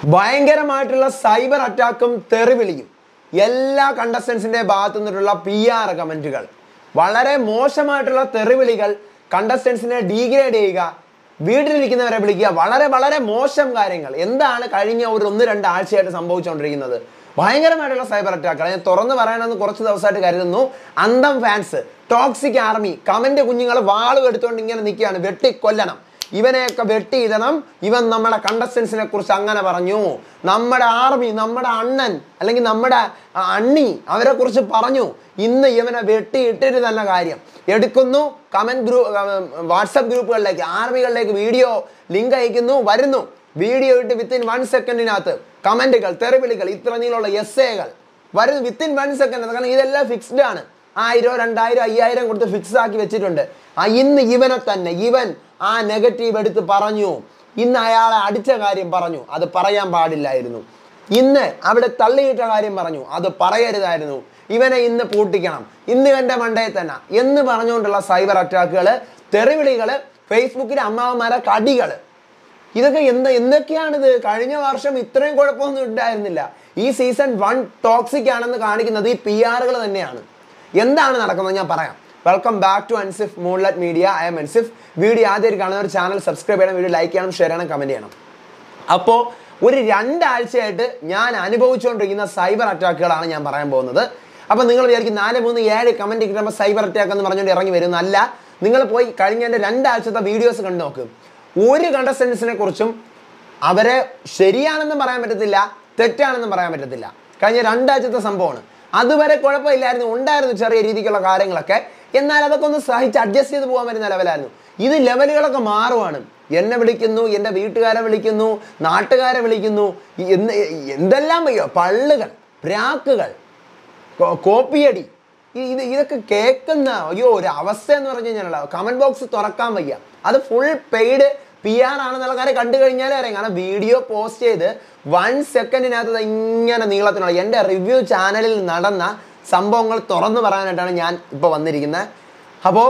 ഭയങ്കരമായിട്ടുള്ള സൈബർ അറ്റാക്കും തെറിവിളിയും എല്ലാ കണ്ടസ്റ്റൻസിന്റെ ഭാഗത്തു നിന്നിട്ടുള്ള പി ആർ കമന്റുകൾ വളരെ മോശമായിട്ടുള്ള തെറിവിളികൾ കണ്ടസ്റ്റൻസിനെ ഡീഗ്രേഡ് ചെയ്യുക വീട്ടിലിരിക്കുന്നവരെ വിളിക്കുക വളരെ വളരെ മോശം കാര്യങ്ങൾ എന്താണ് കഴിഞ്ഞ ഒരു ഒന്ന് രണ്ട് ആഴ്ചയായിട്ട് സംഭവിച്ചുകൊണ്ടിരിക്കുന്നത് ഭയങ്കരമായിട്ടുള്ള സൈബർ അറ്റാക്കുകൾ ഞാൻ തുറന്നു പറയണമെന്ന് കുറച്ച് ദിവസമായിട്ട് കരുതുന്നു അന്തം ഫാൻസ് ടോക്സിക് ആർമി കമന്റ് കുഞ്ഞുങ്ങൾ വാളും എടുത്തുകൊണ്ട് ഇങ്ങനെ നിൽക്കുകയാണ് വെട്ടിക്കൊല്ലണം ഇവനെയൊക്കെ വെട്ടിയിടണം ഇവൻ നമ്മുടെ കണ്ടസ്റ്റൻസിനെ കുറിച്ച് അങ്ങനെ പറഞ്ഞു നമ്മുടെ ആർമി നമ്മുടെ അണ്ണൻ അല്ലെങ്കിൽ നമ്മുടെ അ- അണ്ണി അവരെ കുറിച്ച് പറഞ്ഞു ഇന്ന് ഇവനെ വെട്ടിയിട്ടിട്ട് തന്നെ കാര്യം എടുക്കുന്നു കമന്റ് ഗ്രൂപ്പ് വാട്സപ്പ് ഗ്രൂപ്പുകളിലേക്ക് ആർമികളിലേക്ക് വീഡിയോ ലിങ്ക് അയക്കുന്നു വരുന്നു വീഡിയോ ഇട്ട് വിത്തിൻ വൺ സെക്കൻഡിനകത്ത് കമന്റുകൾ തെറിവിളികൾ ഇത്ര നീളമുള്ള എസ് എകൾ വരുന്നു വിത്തിൻ വൺ സെക്കൻഡ് കാരണം ഇതെല്ലാം ഫിക്സ്ഡ് ആണ് ആയിരം രണ്ടായിരം അയ്യായിരം കൊടുത്ത് ഫിക്സ് ആക്കി വെച്ചിട്ടുണ്ട് ആ ഇന്ന് ഇവനെ തന്നെ ഇവൻ ആ നെഗറ്റീവ് എടുത്ത് പറഞ്ഞു ഇന്ന് അയാളെ അടിച്ച കാര്യം പറഞ്ഞു അത് പറയാൻ പാടില്ലായിരുന്നു ഇന്ന് അവിടെ തള്ളിയിട്ട കാര്യം പറഞ്ഞു അത് പറയരുതായിരുന്നു ഇവനെ ഇന്ന് പൂട്ടിക്കണം ഇന്ന് ഇവന്റെ മണ്ടയിൽ തന്നെ എന്ന് പറഞ്ഞുകൊണ്ടുള്ള സൈബർ അറ്റാക്കുകൾ തെറിവിളികൾ ഫേസ്ബുക്കിലെ അമ്മാവന്മാരെ കടികൾ ഇതൊക്കെ എന്താ എന്തൊക്കെയാണിത് കഴിഞ്ഞ വർഷം ഇത്രയും കുഴപ്പമൊന്നും ഉണ്ടായിരുന്നില്ല ഈ സീസൺ വൺ ടോക്സിക് ആണെന്ന് കാണിക്കുന്നത് ഈ പി ആറുകൾ തന്നെയാണ് എന്താണ് നടക്കുന്നത് ഞാൻ പറയാം welcome back to Ansif moonlet media I'm Ansif video ആദ്യമായിട്ട് കാണുന്ന ഒരു ചാനൽ സബ്സ്ക്രൈബ് ചെയ്യണം വീഡിയോ ലൈക്ക് ചെയ്യണം ഷെയർ ചെയ്യണം കമൻറ്റ് ചെയ്യണം അപ്പോൾ ഒരു രണ്ടാഴ്ചയായിട്ട് ഞാൻ അനുഭവിച്ചുകൊണ്ടിരിക്കുന്ന സൈബർ അറ്റാക്കുകളാണ് ഞാൻ പറയാൻ പോകുന്നത് അപ്പോൾ നിങ്ങൾ വിചാരിക്കും നാല് മൂന്ന് ഏഴ് കമൻറ്റ് കിട്ടുമ്പോൾ സൈബർ അറ്റാക്ക് എന്ന് പറഞ്ഞുകൊണ്ട് ഇറങ്ങി വരും അല്ല നിങ്ങൾ പോയി കഴിഞ്ഞ എൻ്റെ രണ്ടാഴ്ചത്തെ വീഡിയോസ് കണ്ടു നോക്ക് ഒരു കണ്ടസ്റ്റൻസിനെ കുറിച്ചും അവരെ ശരിയാണെന്നും പറയാൻ പറ്റത്തില്ല തെറ്റാണെന്നും പറയാൻ പറ്റത്തില്ല കഴിഞ്ഞ രണ്ടാഴ്ചത്തെ സംഭവമാണ് അതുവരെ കുഴപ്പമില്ലായിരുന്നു ഉണ്ടായിരുന്നു ചെറിയ രീതിക്കുള്ള കാര്യങ്ങളൊക്കെ എന്നാൽ അതൊക്കെ ഒന്ന് സഹിച്ച് അഡ്ജസ്റ്റ് ചെയ്ത് പോകാൻ പറ്റുന്ന ലെവലായിരുന്നു ഇത് ലെവലുകളൊക്കെ മാറുവാണ് എന്നെ വിളിക്കുന്നു എൻ്റെ വീട്ടുകാരെ വിളിക്കുന്നു നാട്ടുകാരെ വിളിക്കുന്നു ഈ എന്ന് എന്തെല്ലാം വയ്യോ പള്ളുകൾ പ്രാക്കുകൾ കോ- കോപ്പിയടി ഈ- ഇത് ഇതൊക്കെ കേൾക്കുന്ന അയ്യോ ഒരു അവസ്ഥ എന്ന് പറഞ്ഞു കഴിഞ്ഞാൽ കമന്റ് ബോക്സ് തുറക്കാൻ വയ്യ അത് ഫുൾ പെയ്ഡ് പി ആർ ആണെന്നുള്ള കാര്യം കണ്ടു കഴിഞ്ഞാലേ അറിയാം കാരണം വീഡിയോ പോസ്റ്റ് ചെയ്ത് വൺ സെക്കൻഡിനകത്ത് ഇത് ഇങ്ങനെ നീളത്തിനുള്ള എൻ്റെ റിവ്യൂ ചാനലിൽ നടന്ന സംഭവങ്ങൾ തുറന്നു പറയാനായിട്ടാണ് ഞാൻ ഇപ്പോൾ വന്നിരിക്കുന്നത് അപ്പോൾ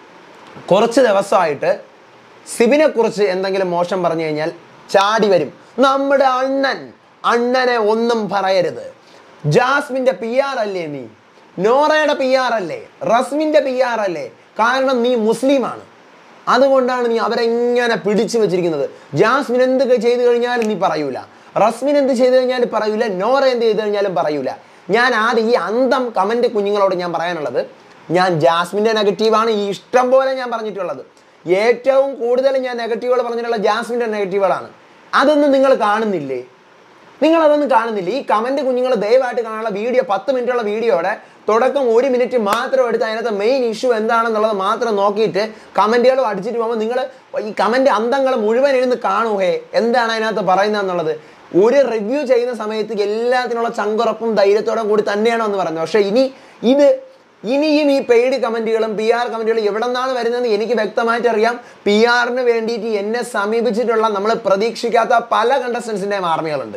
കുറച്ച് ദിവസമായിട്ട് സിബിനെ കുറിച്ച് എന്തെങ്കിലും മോശം പറഞ്ഞു കഴിഞ്ഞാൽ ചാടി വരും നമ്മുടെ അണ്ണൻ അണ്ണനെ ഒന്നും പറയരുത് ജാസ്മിന്റെ പി ആർ അല്ലേ നീ നോറയുടെ പി ആർ അല്ലേ റസ്മിന്റെ പി ആർ അല്ലേ കാരണം നീ മുസ്ലിമാണ് അതുകൊണ്ടാണ് നീ അവരെങ്ങനെ പിടിച്ചു വെച്ചിരിക്കുന്നത് ജാസ്മിൻ എന്ത് ചെയ്തു കഴിഞ്ഞാലും നീ പറയൂല റസ്മിൻ എന്ത് ചെയ്തു കഴിഞ്ഞാലും പറയൂല നോറ എന്ത് ചെയ്തു കഴിഞ്ഞാലും പറയൂല ഞാൻ ആദ്യം ഈ അന്തം കമന്റ് കുഞ്ഞുങ്ങളോട് ഞാൻ പറയാനുള്ളത് ഞാൻ ജാസ്മിന്റെ നെഗറ്റീവാണ് ഈ ഇഷ്ടം പോലെ ഞാൻ പറഞ്ഞിട്ടുള്ളത് ഏറ്റവും കൂടുതൽ ഞാൻ നെഗറ്റീവുകൾ പറഞ്ഞിട്ടുള്ള ജാസ്മിന്റെ നെഗറ്റീവുകളാണ് അതൊന്നും നിങ്ങൾ കാണുന്നില്ലേ നിങ്ങൾ അതൊന്നും കാണുന്നില്ല ഈ കമന്റ് കുഞ്ഞുങ്ങൾ ദയവായിട്ട് കാണാനുള്ള വീഡിയോ പത്ത് മിനിറ്റുള്ള വീഡിയോയുടെ തുടക്കം ഒരു മിനിറ്റ് മാത്രം എടുത്ത് അതിനകത്ത് മെയിൻ ഇഷ്യൂ എന്താണെന്നുള്ളത് മാത്രം നോക്കിയിട്ട് കമന്റുകളും അടിച്ചിട്ട് പോകുമ്പോൾ നിങ്ങൾ ഈ കമന്റ് അന്തങ്ങൾ മുഴുവൻ ഇരുന്ന് കാണുകയെ എന്താണ് അതിനകത്ത് പറയുന്നതെന്നുള്ളത് ഒരു റിവ്യൂ ചെയ്യുന്ന സമയത്ത് എല്ലാത്തിനുള്ള ചങ്കുറപ്പും ധൈര്യത്തോടും കൂടി തന്നെയാണ് എന്ന് പറയുന്നത് പക്ഷേ ഇനി ഇത് ഇനിയും ഈ പെയ്ഡ് കമന്റുകളും പി ആർ കമന്റുകളും എവിടെ നിന്നാണ് വരുന്നതെന്ന് എനിക്ക് വ്യക്തമായിട്ട് അറിയാം പി ആറിന് വേണ്ടിയിട്ട് എന്നെ സമീപിച്ചിട്ടുള്ള നമ്മൾ പ്രതീക്ഷിക്കാത്ത പല കണ്ടസ്റ്റൻസിൻ്റെയും ആർമികളുണ്ട്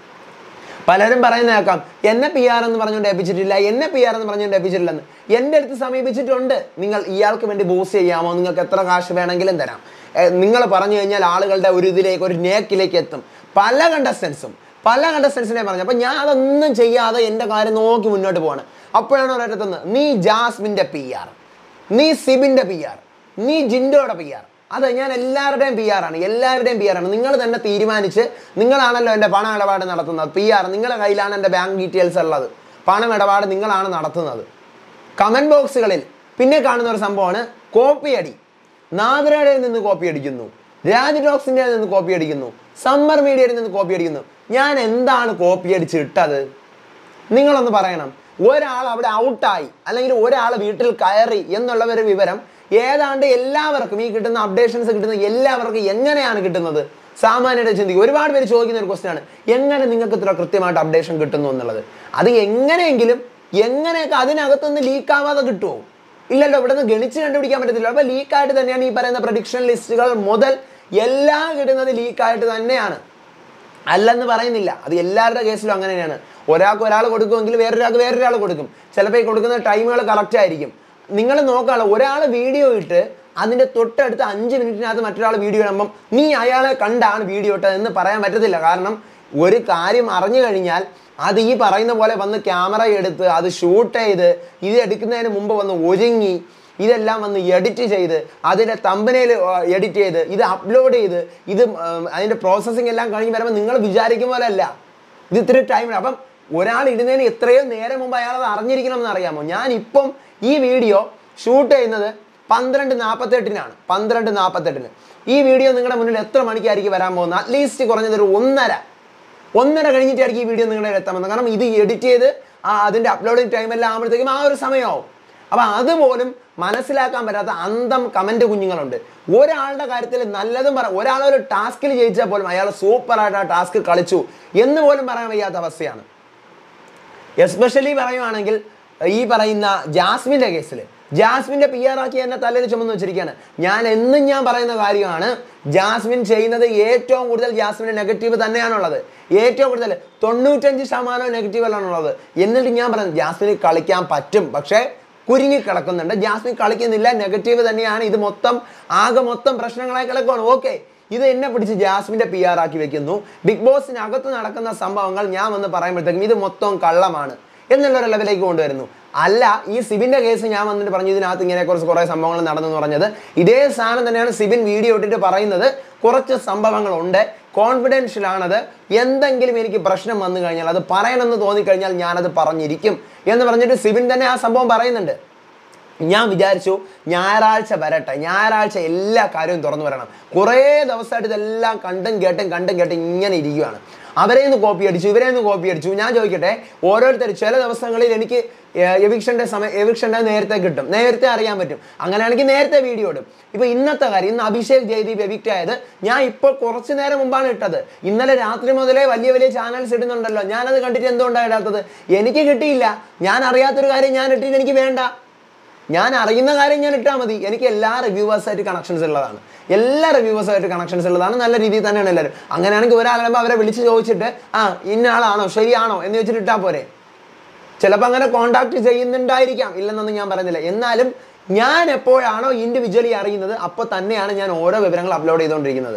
പലരും പറയുന്ന കേൾക്കാം എന്നെ പി ആർ എന്ന് പറഞ്ഞുകൊണ്ട് ഏൽപ്പിച്ചിട്ടില്ല എന്നെ പി ആർ എന്ന് പറഞ്ഞുകൊണ്ട് ഏൽപ്പിച്ചിട്ടില്ലെന്ന് എൻ്റെ അടുത്ത് സമീപിച്ചിട്ടുണ്ട് നിങ്ങൾ ഇയാൾക്ക് വേണ്ടി ബൂസ്റ്റ് ചെയ്യാമോ നിങ്ങൾക്ക് എത്ര കാശ് വേണമെങ്കിലും തരാം നിങ്ങൾ പറഞ്ഞു കഴിഞ്ഞാൽ ആളുകളുടെ ഒരു ഇതിലേക്ക് ഒരു നേക്കിലേക്ക് എത്തും പല കണ്ടസ്റ്റൻസും പല കണ്ടസ്റ്റൻസിനെ പറഞ്ഞു അപ്പം ഞാൻ അതൊന്നും ചെയ്യാതെ എൻ്റെ കാര്യം നോക്കി മുന്നോട്ട് പോവാണ് അപ്പോഴാണ് ഒരിടത്തുനിന്ന് നീ ജാസ്മിൻ്റെ പി ആർ നീ സിബിൻ്റെ പി ആർ നീ ജിൻഡോയുടെ പി ആർ അതെ ഞാൻ എല്ലാവരുടെയും പി ആർ ആണ് എല്ലാവരുടെയും പി ആർ ആണ് നിങ്ങൾ തന്നെ തീരുമാനിച്ച് നിങ്ങളാണല്ലോ എൻ്റെ പണ ഇടപാട് നടത്തുന്നത് പി ആർ നിങ്ങളുടെ കയ്യിലാണ് എൻ്റെ ബാങ്ക് ഡീറ്റെയിൽസ് ഉള്ളത് പണം ഇടപാട് നിങ്ങളാണ് നടത്തുന്നത് കമൻറ്റ് ബോക്സുകളിൽ പിന്നെ കാണുന്ന ഒരു സംഭവമാണ് കോപ്പിയടി നാദരയുടെ നിന്ന് കോപ്പി അടിക്കുന്നു രാജ് ടോക്സിൻ്റെ നിന്ന് കോപ്പി അടിക്കുന്നു സമ്മർ മീഡിയയിൽ നിന്ന് കോപ്പി അടിക്കുന്നു ഞാൻ എന്താണ് കോപ്പി അടിച്ച് ഇട്ടത് നിങ്ങളൊന്ന് പറയണം ഒരാൾ അവിടെ ഔട്ടായി അല്ലെങ്കിൽ ഒരാൾ വീട്ടിൽ കയറി എന്നുള്ള ഒരു വിവരം ഏതാണ്ട് എല്ലാവർക്കും ഈ കിട്ടുന്ന അപ്ഡേഷൻസ് കിട്ടുന്ന എല്ലാവർക്കും എങ്ങനെയാണ് കിട്ടുന്നത് സാമാന്യയുടെ ചിന്തിക്കും ഒരുപാട് പേര് ചോദിക്കുന്ന ഒരു ക്വസ്റ്റ്യൻ ആണ് എങ്ങനെ നിങ്ങൾക്ക് ഇത്ര കൃത്യമായിട്ട് അപ്ഡേഷൻ കിട്ടുന്നു എന്നുള്ളത് അത് എങ്ങനെയെങ്കിലും എങ്ങനെയൊക്കെ അതിനകത്തുനിന്ന് ലീക്ക് ആവാതെ കിട്ടുമോ ഇല്ലല്ലോ ഇവിടെ നിന്ന് ഗണിച്ച് കണ്ടുപിടിക്കാൻ പറ്റത്തില്ല അപ്പോൾ ലീക്കായിട്ട് തന്നെയാണ് ഈ പറയുന്ന പ്രഡിക്ഷൻ ലിസ്റ്റുകൾ മുതൽ എല്ലാം കിട്ടുന്നത് ലീക്കായിട്ട് തന്നെയാണ് അല്ലെന്ന് പറയുന്നില്ല അത് എല്ലാവരുടെ കേസിലും അങ്ങനെ തന്നെയാണ് ഒരാൾക്ക് ഒരാൾ കൊടുക്കുമെങ്കിൽ വേറൊരാൾക്ക് വേറൊരാൾ കൊടുക്കും ചിലപ്പോൾ ഈ കൊടുക്കുന്ന ടൈമുകൾ കറക്റ്റ് ആയിരിക്കും നിങ്ങൾ നോക്കാളോ ഒരാൾ വീഡിയോ ഇട്ട് അതിൻ്റെ തൊട്ടടുത്ത് അഞ്ച് മിനിറ്റിനകത്ത് മറ്റൊരാൾ വീഡിയോ ഇടുമ്പം നീ അയാളെ കണ്ടാണ് വീഡിയോ ഇട്ടത് എന്ന് പറയാൻ പറ്റത്തില്ല കാരണം ഒരു കാര്യം അറിഞ്ഞു കഴിഞ്ഞാൽ അത് ഈ പറയുന്ന പോലെ വന്ന് ക്യാമറ എടുത്ത് അത് ഷൂട്ട് ചെയ്ത് ഇത് എടുക്കുന്നതിന് മുമ്പ് വന്ന് ഒരുങ്ങി ഇതെല്ലാം വന്ന് എഡിറ്റ് ചെയ്ത് അതിൻ്റെ തമ്പനയിൽ എഡിറ്റ് ചെയ്ത് ഇത് അപ്ലോഡ് ചെയ്ത് ഇത് ഉം, അതിൻ്റെ പ്രോസസ്സിങ് എല്ലാം കഴിഞ്ഞ് വരുമ്പോൾ നിങ്ങൾ വിചാരിക്കും പോലെ അല്ല ഇത് ഇത്തിരി ടൈം അപ്പം ഒരാൾ ഇടുന്നതിന് എത്രയോ നേരം മുമ്പ് അയാൾ അത് അറിഞ്ഞിരിക്കണം എന്ന് അറിയാമോ ഞാൻ ഇപ്പം ഈ വീഡിയോ ഷൂട്ട് ചെയ്യുന്നത് പന്ത്രണ്ട് നാൽപ്പത്തെട്ടിനാണ് പന്ത്രണ്ട് നാൽപ്പത്തെട്ടിന് ഈ വീഡിയോ നിങ്ങളുടെ മുന്നിൽ എത്ര മണിക്കായിരിക്കും വരാൻ പോകുന്നത് അറ്റ്ലീസ്റ്റ് കുറഞ്ഞത് ഒരു ഒന്നര ഒന്നര കഴിഞ്ഞിട്ടായിരിക്കും ഈ വീഡിയോ നിങ്ങളുടെ എത്താൻ പോകുന്നത് കാരണം ഇത് എഡിറ്റ് ചെയ്ത് ആ അതിൻ്റെ അപ്ലോഡിങ് ടൈം എല്ലാം ആകുമ്പോഴത്തേക്കും ആ ഒരു സമയമാവും അപ്പം അതുപോലും മനസ്സിലാക്കാൻ പറ്റാത്ത അന്തം കമൻറ്റ് കുഞ്ഞുങ്ങളുണ്ട് ഒരാളുടെ കാര്യത്തിൽ നല്ലതും പറ ഒരാളൊരു ടാസ്കിൽ ജയിച്ചാൽ പോലും അയാൾ സൂപ്പറായിട്ട് ആ ടാസ്ക് കളിച്ചു എന്ന് പോലും പറയാൻ വയ്യാത്ത അവസ്ഥയാണ് എസ്പെഷ്യലി പറയുവാണെങ്കിൽ ഈ പറയുന്ന ജാസ്മിൻ്റെ കേസിൽ ജാസ്മിൻ്റെ പി ആർ ആക്കി എന്നെ തലയിൽ ചുമന്ന് വെച്ചിരിക്കുകയാണ് ഞാൻ എന്നും ഞാൻ പറയുന്ന കാര്യമാണ് ജാസ്മിൻ ചെയ്യുന്നത് ഏറ്റവും കൂടുതൽ ജാസ്മിൻ്റെ നെഗറ്റീവ് തന്നെയാണുള്ളത് ഏറ്റവും കൂടുതൽ തൊണ്ണൂറ്റഞ്ച് ശതമാനം നെഗറ്റീവുകളാണുള്ളത് എന്നിട്ട് ഞാൻ പറയുന്നത് ജാസ്മിന് കളിക്കാൻ പറ്റും പക്ഷേ കുരുങ്ങി കിടക്കുന്നുണ്ട് ജാസ്മിൻ കളിക്കുന്നില്ല നെഗറ്റീവ് തന്നെയാണ് ഇത് മൊത്തം ആകെ മൊത്തം പ്രശ്നങ്ങളായി കിടക്കുകയാണ് ഓക്കെ ഇത് എന്നെ പിടിച്ച് ജാസ്മിന്റെ പി ആർ ആക്കി വെക്കുന്നു ബിഗ് ബോസിനകത്ത് നടക്കുന്ന സംഭവങ്ങൾ ഞാൻ വന്ന് പറയുമ്പോഴത്തേക്കും ഇത് മൊത്തം കള്ളമാണ് എന്നുള്ളൊരു ലെവലിലേക്ക് കൊണ്ടുവരുന്നു അല്ല ഈ സിബിന്റെ കേസ് ഞാൻ വന്നിട്ട് പറഞ്ഞു ഇതിനകത്ത് ഇങ്ങനെ കുറച്ച് കുറേ സംഭവങ്ങൾ നടന്നു എന്ന് പറഞ്ഞത് ഇതേ സാധനം തന്നെയാണ് സിബിൻ വീഡിയോ ഇട്ടിട്ട് പറയുന്നത് കുറച്ച് സംഭവങ്ങളുണ്ട് കോൺഫിഡൻഷ്യൽ ആണത് എന്തെങ്കിലും എനിക്ക് പ്രശ്നം വന്നു കഴിഞ്ഞാൽ അത് പറയണമെന്ന് തോന്നിക്കഴിഞ്ഞാൽ ഞാനത് പറഞ്ഞിരിക്കും എന്ന് പറഞ്ഞിട്ട് സിബിൻ തന്നെ ആ സംഭവം പറയുന്നുണ്ട് ഞാൻ വിചാരിച്ചു ഞായറാഴ്ച വരട്ടെ ഞായറാഴ്ച എല്ലാ കാര്യവും തുറന്നു വരണം കുറേ ദിവസമായിട്ട് ഇതെല്ലാം കണ്ടും കേട്ടും കണ്ടും കേട്ടും ഇങ്ങനെ ഇരിക്കുകയാണ് അവരെ നിന്ന് കോപ്പി അടിച്ചു ഇവരെ നിന്ന് കോപ്പി അടിച്ചു ഞാൻ ചോദിക്കട്ടെ ഓരോരുത്തർ ചില ദിവസങ്ങളിൽ എനിക്ക് എവിക്ഷൻ്റെ സമയം എവിക്ഷൻ്റെ നേരത്തെ കിട്ടും നേരത്തെ അറിയാൻ പറ്റും അങ്ങനെയാണെങ്കിൽ നേരത്തെ വീഡിയോ ഇടും ഇപ്പൊ ഇന്നത്തെ കാര്യം ഇന്ന് അഭിഷേക് ജയദീപ് എവിക്റ്റ് ആയത് ഞാൻ ഇപ്പോൾ കുറച്ച് നേരം മുമ്പാണ് ഇട്ടത് ഇന്നലെ രാത്രി മുതലേ വലിയ വലിയ ചാനൽസ് ഇടുന്നുണ്ടല്ലോ ഞാനത് കണ്ടിട്ട് എന്തുകൊണ്ടാണ് ഇടാത്തത് എനിക്ക് കിട്ടിയില്ല ഞാൻ അറിയാത്തൊരു കാര്യം ഞാൻ ഇട്ടിട്ട് എനിക്ക് വേണ്ട ഞാൻ അറിയുന്ന കാര്യം ഞാൻ ഇട്ടാൽ മതി എനിക്ക് എല്ലാ റിവ്യൂവേഴ്സായിട്ട് കണക്ഷൻസ് ഉള്ളതാണ് എല്ലാ റിവ്യൂവേഴ്സായിട്ട് കണക്ഷൻസ് ഉള്ളതാണ് നല്ല രീതിയിൽ തന്നെയാണ് എല്ലാവരും അങ്ങനെയാണെങ്കിൽ ഒരാളാകുമ്പോൾ അവരെ വിളിച്ച് ചോദിച്ചിട്ട് ആ ഇന്ന ആളാണോ ശരിയാണോ എന്ന് വെച്ചിട്ട് ഇട്ടാൽ പോരെ ചിലപ്പോൾ അങ്ങനെ കോണ്ടാക്ട് ചെയ്യുന്നുണ്ടായിരിക്കാം ഇല്ലെന്നൊന്നും ഞാൻ പറയുന്നില്ല എന്നാലും ഞാൻ എപ്പോഴാണോ ഇൻഡിവിജ്വലി അറിയുന്നത് അപ്പോൾ തന്നെയാണ് ഞാൻ ഓരോ വിവരങ്ങൾ അപ്ലോഡ് ചെയ്തുകൊണ്ടിരിക്കുന്നത്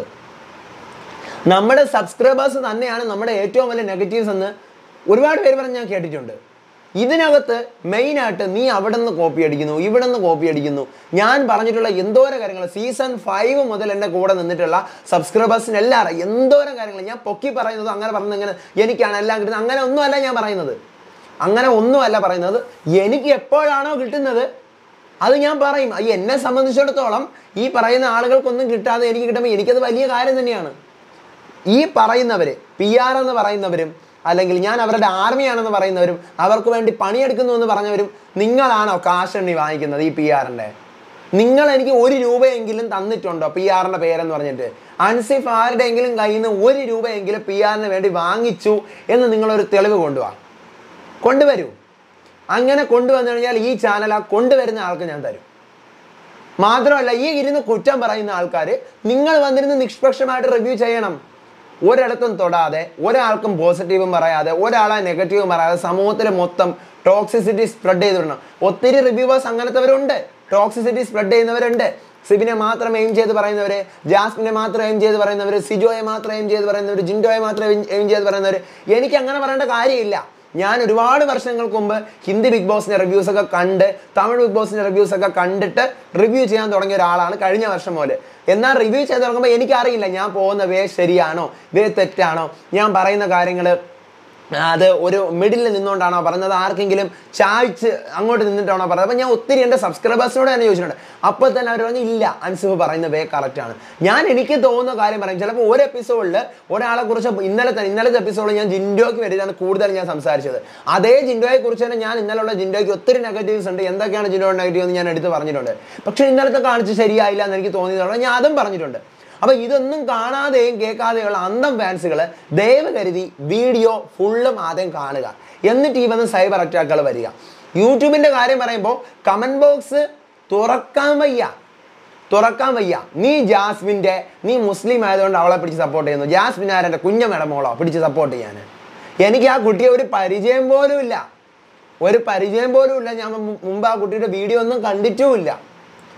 നമ്മുടെ സബ്സ്ക്രൈബേഴ്സ് തന്നെയാണ് നമ്മുടെ ഏറ്റവും വലിയ നെഗറ്റീവ്സ് എന്ന് ഒരുപാട് പേര് പറഞ്ഞ് ഞാൻ കേട്ടിട്ടുണ്ട് ഇതിനകത്ത് മെയിനായിട്ട് നീ അവിടെ നിന്ന് കോപ്പി അടിക്കുന്നു ഇവിടെ നിന്ന് കോപ്പി അടിക്കുന്നു ഞാൻ പറഞ്ഞിട്ടുള്ള എന്തോരം കാര്യങ്ങൾ സീസൺ ഫൈവ് മുതൽ എൻ്റെ കൂടെ നിന്നിട്ടുള്ള സബ്സ്ക്രൈബേഴ്സിന് എല്ലാവരും എന്തോരം കാര്യങ്ങൾ ഞാൻ പൊക്കി പറയുന്നത് അങ്ങനെ പറഞ്ഞത് ഇങ്ങനെ എനിക്കാണ് എല്ലാം കിട്ടുന്നത് അങ്ങനെ ഒന്നുമല്ല ഞാൻ പറയുന്നത് അങ്ങനെ ഒന്നുമല്ല പറയുന്നത് എനിക്ക് എപ്പോഴാണോ കിട്ടുന്നത് അത് ഞാൻ പറയും അത് എന്നെ സംബന്ധിച്ചിടത്തോളം ഈ പറയുന്ന ആളുകൾക്കൊന്നും കിട്ടാതെ എനിക്ക് കിട്ടുമ്പോൾ എനിക്കത് വലിയ കാര്യം തന്നെയാണ് ഈ പറയുന്നവർ പി ആർ എന്ന് പറയുന്നവരും അല്ലെങ്കിൽ ഞാൻ അവരുടെ ആർമിയാണെന്ന് പറയുന്നവരും അവർക്ക് വേണ്ടി പണിയെടുക്കുന്നു എന്ന് പറഞ്ഞവരും നിങ്ങളാണോ കാശെണ്ണി വാങ്ങിക്കുന്നത് ഈ പി ആറിൻ്റെ നിങ്ങൾ എനിക്ക് ഒരു രൂപയെങ്കിലും തന്നിട്ടുണ്ടോ പി ആറിൻ്റെ പേരെന്ന് പറഞ്ഞിട്ട് അൻസിഫ് ആരുടെയെങ്കിലും കയ്യിൽ നിന്ന് ഒരു രൂപയെങ്കിലും പി ആറിന് വേണ്ടി വാങ്ങിച്ചു എന്ന് നിങ്ങളൊരു തെളിവ് കൊണ്ടുപോവാ കൊണ്ടുവരൂ അങ്ങനെ കൊണ്ടുവന്നു കഴിഞ്ഞാൽ ഈ ചാനൽ ആ കൊണ്ടുവരുന്ന ആൾക്ക് ഞാൻ തരും മാത്രമല്ല ഈ ഇരുന്ന് കുറ്റം പറയുന്ന ആൾക്കാർ നിങ്ങൾ വന്നിരുന്ന് നിഷ്പക്ഷമായിട്ട് റിവ്യൂ ചെയ്യണം ഒരിടത്തും തൊടാതെ ഒരാൾക്കും പോസിറ്റീവും പറയാതെ ഒരാളെ നെഗറ്റീവും പറയാതെ സമൂഹത്തിൽ മൊത്തം ടോക്സിസിറ്റി സ്പ്രെഡ് ചെയ്ത് വിടണം ഒത്തിരി റിവ്യൂവേഴ്സ് അങ്ങനത്തെവരുണ്ട് ടോക്സിസിറ്റി സ്പ്രെഡ് ചെയ്യുന്നവരുണ്ട് സിബിനെ മാത്രം എയിം ചെയ്ത് പറയുന്നവര് ജാസ്മിനെ മാത്രം എയിം ചെയ്ത് പറയുന്നവര് സിജോയെ മാത്രം എയിം ചെയ്ത് പറയുന്നവര് ജിൻഡോയെ മാത്രം എയിം ചെയ്ത് പറയുന്നവര് എനിക്ക് അങ്ങനെ പറയേണ്ട കാര്യമില്ല ഞാൻ ഒരുപാട് വർഷങ്ങൾക്ക് മുമ്പ് ഹിന്ദി ബിഗ് ബോസിന്റെ റിവ്യൂസ് ഒക്കെ കണ്ട് തമിഴ് ബിഗ് ബോസിന്റെ റിവ്യൂസ് ഒക്കെ കണ്ടിട്ട് റിവ്യൂ ചെയ്യാൻ തുടങ്ങിയ ഒരാളാണ് കഴിഞ്ഞ വർഷം പോലെ എന്നാൽ റിവ്യൂ ചെയ്ത് തുടങ്ങുമ്പോൾ എനിക്കറിയില്ല ഞാൻ പോകുന്ന വേ ശരിയാണോ വേ തെറ്റാണോ ഞാൻ പറയുന്ന കാര്യങ്ങൾ അത് ഒരു മിഡിൽ നിന്നുകൊണ്ടാണോ പറഞ്ഞത് ആർക്കെങ്കിലും ചായ്ച്ച് അങ്ങോട്ട് നിന്നിട്ടാണോ പറഞ്ഞത് അപ്പോൾ ഞാൻ ഒത്തിരി എൻ്റെ സബ്സ്ക്രൈബേഴ്സിനോട് തന്നെ ചോദിച്ചിട്ടുണ്ട് അപ്പോൾ തന്നെ അവർ പറഞ്ഞു ഇല്ല അൻസിഫ് പറയുന്ന വേ കറക്റ്റാണ് ഞാൻ എനിക്ക് തോന്നുന്ന കാര്യം പറയും ചിലപ്പോൾ ഒരു എപ്പിസോഡിൽ ഒരാളെ കുറിച്ച് ഇന്നലത്തെ ഇന്നലത്തെ എപ്പിസോഡിൽ ഞാൻ ജിൻഡോയ്ക്ക് വേണ്ടിയിട്ടാണ് കൂടുതൽ ഞാൻ സംസാരിച്ചത് അതേ ജിൻഡോയെ കുറിച്ച് തന്നെ ഞാൻ ഇന്നലെയുള്ള ജിൻഡോയ്ക്ക് ഒത്തിരി നെഗറ്റീവ്സ് ഉണ്ട് എന്തൊക്കെയാണ് ജിൻഡോ നെഗറ്റീവ് എന്ന് ഞാൻ എടുത്ത് പറഞ്ഞിട്ടുണ്ട് പക്ഷേ ഇന്നലത്തെ കാണിച്ച് ശരിയായില്ല എന്ന് എനിക്ക് തോന്നിയതുകൊണ്ട് ഞാൻ അതും പറഞ്ഞിട്ടുണ്ട് അപ്പൊ ഇതൊന്നും കാണാതെയും കേൾക്കാതെയുള്ള അന്തം ഫാൻസുകൾ ദയവ് കരുതി വീഡിയോ ഫുള്ളും ആദ്യം കാണുക എന്നിട്ട് ഈ വന്ന് സൈബർ അറ്റാക്കുകൾ വരിക യൂട്യൂബിന്റെ കാര്യം പറയുമ്പോൾ കമന്റ് ബോക്സ് തുറക്കാൻ വയ്യ തുറക്കാൻ വയ്യ നീ ജാസ്മിൻ്റെ നീ മുസ്ലിം ആയതുകൊണ്ട് അവളെ പിടിച്ച് സപ്പോർട്ട് ചെയ്യുന്നു ജാസ്മിൻ ആരെൻ്റെ കുഞ്ഞമ്മയുടെ മോളോ പിടിച്ച് സപ്പോർട്ട് ചെയ്യാൻ എനിക്ക് ആ കുട്ടിയെ ഒരു പരിചയം പോലും ഇല്ല ഒരു പരിചയം പോലും ഇല്ല ഞാൻ മു- മുമ്പ് ആ കുട്ടിയുടെ വീഡിയോ ഒന്നും കണ്ടിട്ടുമില്ല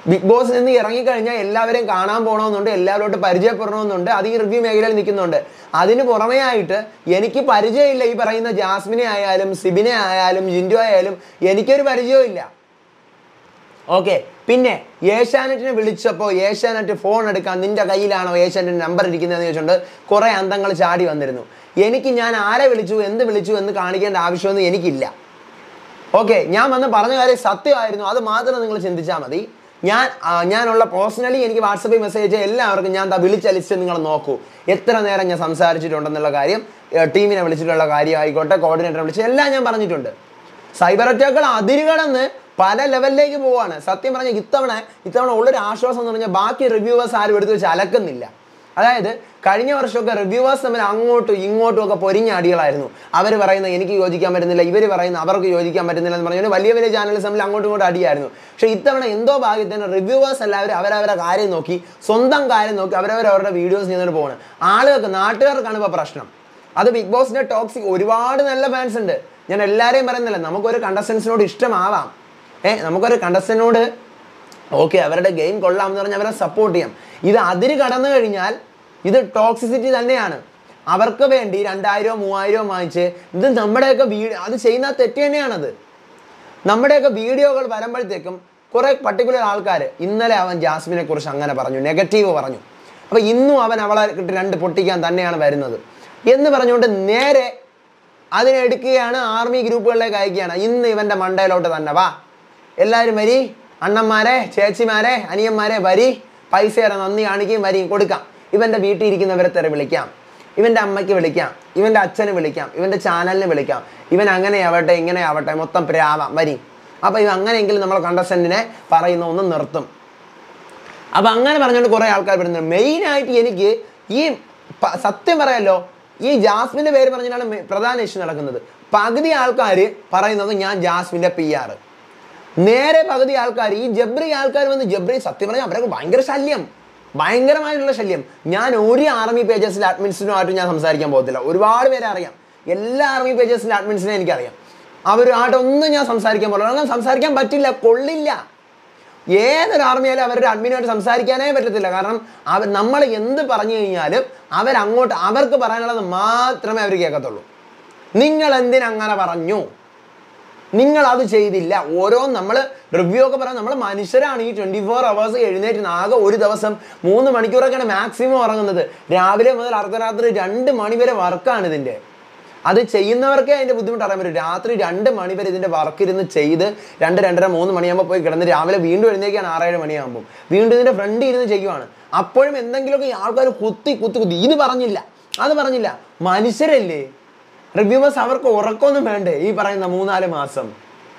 ബിഗ് ബോസ് നിന്ന് ഇറങ്ങിക്കഴിഞ്ഞാൽ എല്ലാവരെയും കാണാൻ പോകണമെന്നുണ്ട് എല്ലാവരോട്ട് പരിചയപ്പെടണമെന്നുണ്ട് അത് ഈ റിവ്യൂ മേഖലയിൽ നിൽക്കുന്നുണ്ട് അതിന് പുറമേ ആയിട്ട് എനിക്ക് പരിചയമില്ല ഈ പറയുന്ന ജാസ്മിനെ ആയാലും സിബിനെ ആയാലും ജിൻഡു ആയാലും എനിക്കൊരു പരിചയമില്ല ഓക്കെ പിന്നെ ഏഷ്യാനെറ്റിനെ വിളിച്ചപ്പോൾ ഏഷ്യാനെറ്റ് ഫോൺ എടുക്കാൻ നിന്റെ കയ്യിലാണോ ഏഷ്യാനെറ്റ് നമ്പർ ഇരിക്കുന്നതെന്ന് ചോദിച്ചുകൊണ്ട് കുറേ അന്തങ്ങൾ ചാടി വന്നിരുന്നു എനിക്ക് ഞാൻ ആരെ വിളിച്ചു എന്ത് വിളിച്ചു എന്ന് കാണിക്കേണ്ട ആവശ്യമൊന്നും എനിക്കില്ല ഓക്കെ ഞാൻ വന്ന് പറഞ്ഞ കാര്യം സത്യമായിരുന്നു അത് മാത്രം നിങ്ങൾ ചിന്തിച്ചാൽ മതി ഞാൻ ആ, ഞാനുള്ള പേഴ്സണലി എനിക്ക് വാട്സപ്പിൽ മെസ്സേജ് അയച്ച എല്ലാവർക്കും ഞാൻ ദാ വിളിച്ച ലിസ്റ്റ് നിങ്ങൾ നോക്കൂ എത്ര നേരം ഞാൻ സംസാരിച്ചിട്ടുണ്ടെന്നുള്ള കാര്യം ഏർ, ടീമിനെ വിളിച്ചിട്ടുള്ള കാര്യം ആയിക്കോട്ടെ കോർഡിനേറ്ററെ വിളിച്ച് എല്ലാം ഞാൻ പറഞ്ഞിട്ടുണ്ട് സൈബർ അറ്റാക്കുകൾ അതിരുകടന്ന് പല ലെവലിലേക്ക് പോവാണ് സത്യം പറഞ്ഞ ഇത്തവണ ഇത്തവണ ഉള്ളൊരു ആശ്വാസം എന്ന് പറഞ്ഞാൽ ബാക്കി റിവ്യൂവേഴ്സ് ആരും എടുത്ത് വെച്ച് അലക്കുന്നില്ല അതായത് കഴിഞ്ഞ വർഷമൊക്കെ റിവ്യൂവേഴ്സ് തമ്മിൽ അങ്ങോട്ടും ഇങ്ങോട്ടും ഒക്കെ പൊരിഞ്ഞ അടികളായിരുന്നു അവർ പറയുന്ന എനിക്ക് യോജിക്കാൻ പറ്റുന്നില്ല ഇവർ പറയുന്ന അവർക്ക് യോജിക്കാൻ പറ്റുന്നില്ല എന്ന് പറഞ്ഞു വലിയ വലിയ ചാനൽസ് തമ്മിൽ അങ്ങോട്ടും ഇങ്ങോട്ടും അടിയായിരുന്നു പക്ഷേ ഇത്തവണ എന്തോ ഭാഗ്യത്തിന് റിവ്യൂവേഴ്സ് എല്ലാവരും അവരവരുടെ കാര്യം നോക്കി സ്വന്തം കാര്യം നോക്കി അവരവർ അവരുടെ വീഡിയോസ് ചെയ്തുകൊണ്ട് പോകണം ആളുകൾക്ക് നാട്ടുകാർക്കാണ് ഇപ്പോൾ പ്രശ്നം അത് ബിഗ് ബോസിന്റെ ടോക്സിക് ഒരുപാട് നല്ല ഫാൻസ് ഉണ്ട് ഞാൻ എല്ലാവരെയും പറയുന്നില്ല നമുക്കൊരു കണ്ടസ്റ്റൻസിനോട് ഇഷ്ടമാവാം ഏ നമുക്കൊരു കണ്ടസ്റ്റന്റിനോട് ഓക്കെ അവരുടെ ഗെയിം കൊള്ളാം എന്ന് പറഞ്ഞാൽ അവരെ സപ്പോർട്ട് ചെയ്യാം ഇത് അതിര് കടന്നു കഴിഞ്ഞാൽ ഇത് ടോക്സിസിറ്റി തന്നെയാണ് അവർക്ക് വേണ്ടി രണ്ടായിരമോ മൂവായിരമോ വാങ്ങിച്ച് ഇത് നമ്മുടെയൊക്കെ വീഡിയോ അത് ചെയ്യുന്ന തെറ്റ് തന്നെയാണത് നമ്മുടെയൊക്കെ വീഡിയോകൾ വരുമ്പോഴത്തേക്കും കുറെ പർട്ടിക്കുലർ ആൾക്കാർ ഇന്നലെ അവൻ ജാസ്മിനെ കുറിച്ച് അങ്ങനെ പറഞ്ഞു നെഗറ്റീവ് പറഞ്ഞു അപ്പോൾ ഇന്നും അവൻ അവളെ കിട്ടി രണ്ട് പൊട്ടിക്കാൻ തന്നെയാണ് വരുന്നത് എന്ന് പറഞ്ഞുകൊണ്ട് നേരെ അതിനെടുക്കുകയാണ് ആർമി ഗ്രൂപ്പുകളിലേക്ക് അയക്കുകയാണ് ഇന്ന് ഇവൻ്റെ മണ്ടയിലോട്ട് തന്നെ വാ എല്ലാവരും വരി അണ്ണന്മാരെ ചേച്ചിമാരെ അനിയന്മാരെ വരി പൈസയുടെ നന്ദി കാണിക്കുകയും വരിയും കൊടുക്കാം ഇവൻ്റെ വീട്ടിൽ ഇരിക്കുന്നവരെ തെറി വിളിക്കാം ഇവൻ്റെ അമ്മയ്ക്ക് വിളിക്കാം ഇവൻ്റെ അച്ഛന് വിളിക്കാം ഇവൻ്റെ ചാനലിന് വിളിക്കാം ഇവൻ അങ്ങനെ ആവട്ടെ ഇങ്ങനെ ആവട്ടെ മൊത്തം പ്രാവാം വരി അപ്പോൾ ഇവ അങ്ങനെയെങ്കിലും നമ്മൾ കണ്ടസ്റ്റൻറ്റിനെ പറയുന്ന ഒന്ന് നിർത്തും അപ്പം അങ്ങനെ പറഞ്ഞുകൊണ്ട് കുറേ ആൾക്കാർ വരുന്നുണ്ട് മെയിനായിട്ട് എനിക്ക് ഈ പ- സത്യം പറയാലോ ഈ ജാസ്മിൻ്റെ പേര് പറഞ്ഞിട്ടാണ് മെ- പ്രധാന ഇഷ്യൂ നടക്കുന്നത് പകുതി ആൾക്കാർ പറയുന്നത് ഞാൻ ജാസ്മിൻ്റെ പി ആർ നേരെ പകുതി ആൾക്കാർ ഈ ജബ്രി ആൾക്കാർ വന്ന് ജബ്രി സത്യം പറഞ്ഞാൽ അവരൊക്കെ ഭയങ്കര ശല്യം ഭയങ്കരമായിട്ടുള്ള ശല്യം ഞാൻ ഒരു ആർമി പേജസിലെ അഡ്മിൻസിനുമായിട്ട് ഞാൻ സംസാരിക്കാൻ പോകത്തില്ല ഒരുപാട് പേരെ അറിയാം എല്ലാ ആർമി പേജസിലെ അഡ്മിൻസിനെ എനിക്കറിയാം അവരുമായിട്ടൊന്നും ഞാൻ സംസാരിക്കാൻ പോകില്ല കാരണം സംസാരിക്കാൻ പറ്റില്ല കൊള്ളില്ല ഏതൊരു ആർമിയാലും അവരുടെ അഡ്മിനായിട്ട് സംസാരിക്കാനേ പറ്റത്തില്ല കാരണം അവർ നമ്മൾ എന്ത് പറഞ്ഞു കഴിഞ്ഞാലും അവരങ്ങോട്ട് അവർക്ക് പറയാനുള്ളത് മാത്രമേ അവർ കേൾക്കത്തുള്ളൂ നിങ്ങൾ എന്തിനങ്ങനെ പറഞ്ഞു നിങ്ങൾ അത് ചെയ്തില്ല ഓരോ നമ്മൾ റിവ്യൂ ഒക്കെ പറയാൻ നമ്മൾ മനുഷ്യരാണ് ഈ ട്വൻറ്റി ഫോർ അവേഴ്സ് എഴുന്നേറ്റ് ആകെ ഒരു ദിവസം മൂന്ന് മണിക്കൂറൊക്കെയാണ് മാക്സിമം ഉറങ്ങുന്നത് രാവിലെ മുതൽ അർദ്ധരാത്രി രണ്ട് മണി വരെ വർക്കാണ് ഇതിൻ്റെ അത് ചെയ്യുന്നവർക്കേ അതിൻ്റെ ബുദ്ധിമുട്ട് അറിയാൻ പറ്റും രാത്രി രണ്ട് മണി വരെ ഇതിൻ്റെ വർക്ക് ഇരുന്ന് ചെയ്ത് രണ്ട് രണ്ടര മൂന്ന് മണിയാകുമ്പോൾ പോയി കിടന്ന് രാവിലെ വീണ്ടും എഴുന്നേക്കാണ് ആറേഴ് മണിയാകുമ്പോൾ വീണ്ടും ഇതിൻ്റെ ഫ്രണ്ട് ഇരുന്ന് ചെയ്യുവാണ് അപ്പോഴും എന്തെങ്കിലുമൊക്കെ ഈ ആൾക്കാർ കുത്തി കുത്തി കുത്തി ഇത് പറഞ്ഞില്ല അത് പറഞ്ഞില്ല മനുഷ്യരല്ലേ റിവ്യൂവേഴ്സ് അവർക്ക് ഉറക്കമൊന്നും വേണ്ടേ ഈ പറയുന്ന മൂന്നാല് മാസം